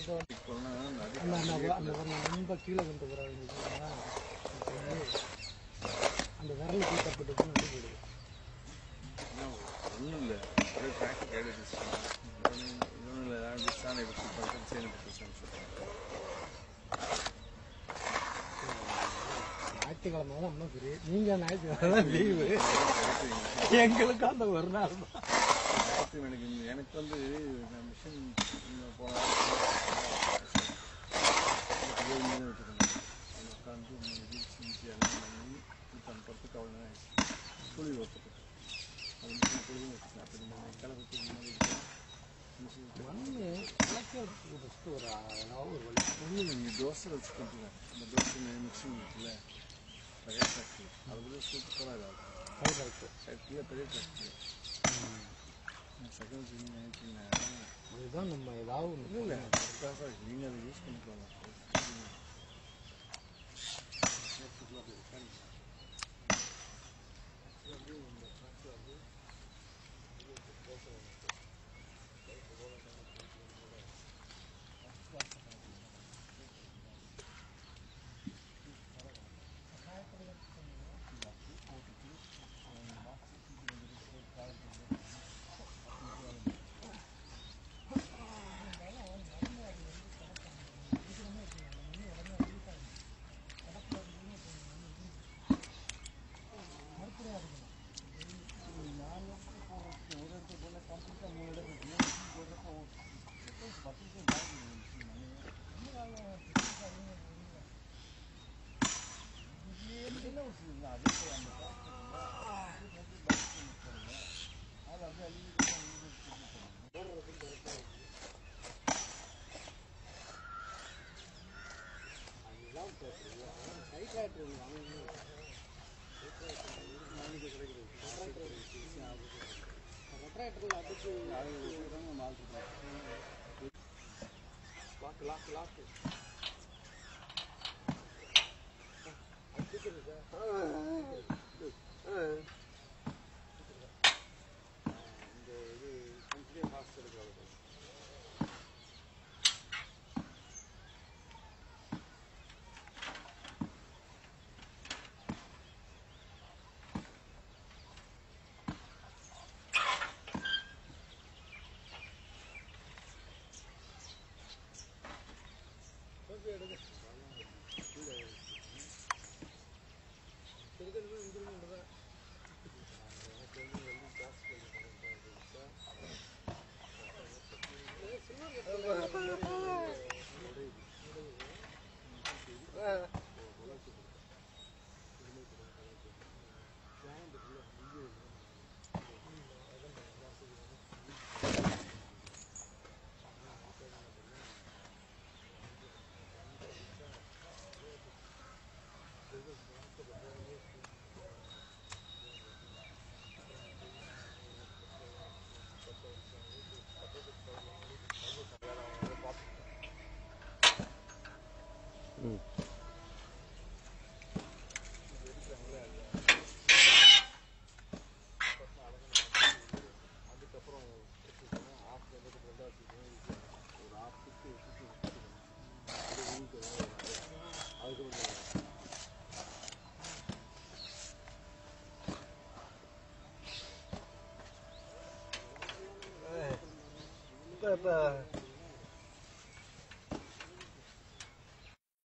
அந்த அந்த வ- அந்த வரணும் ரொம்ப கீழே கொண்டு போகிறாங்க அந்த விரல் தூக்கப்பட்டு போய் நடு போடுது ஒன்றும் இல்லை ஒரே ட்ராக் கைடு ஒன்றும் இல்லை ஏதாவது சாணை பற்றி பார்த்து சேனை பற்றி சொல்லுவாங்க ஞாயிற்றுக்கிழமை தான் இன்னும் சரி நீங்கள் ஞாயிற்றுக்கிழமை தான் லீவு எங்களுக்கு அந்த ஒரு நாள் தான் பார்த்து எனக்கு இந்த- எனக்கு வந்து நான் மிஷின் போன உட்காந்து இது செஞ்சு எல்லாம் பண்ணி இப்போ படத்துக்கு அவ்வளோ நேரம் ஆயிடுச்சு கூலி ஒருத்தருக்கு அது மிஷின் கூலியும் வச்சுருக்கேன் அப்போ இந்த கிளம்புக்கு முன்னாடி மிஷின் மண்ணு கிளக்கிறதுக்கு ஃபஸ்ட்டு ஒரு ஏதாவது ஒரு வழி ஒன்றும் நீங்கள் தோசை வச்சு கொடுத்துருவேன் இந்த தோசை மிக்சிங் இருக்குல்ல பெரிய ஃபேக்ட்ரி அதில் சூப்பராக இதாகும் கை கரெக்டு ஃபேக்ட்ரியில் பெரிய ஃபேக்ட்ரி செகண்ட் சின்ன நினைக்கிறேன் அதுதான் நம்ம ஏதாவது ஒன்று இல்லை கரெக்டாக நீங்கள் அதை யூஸ் பண்ணிக்கலாம் லாக்கு லாக்கு லாக்கு இப்போ இப்போ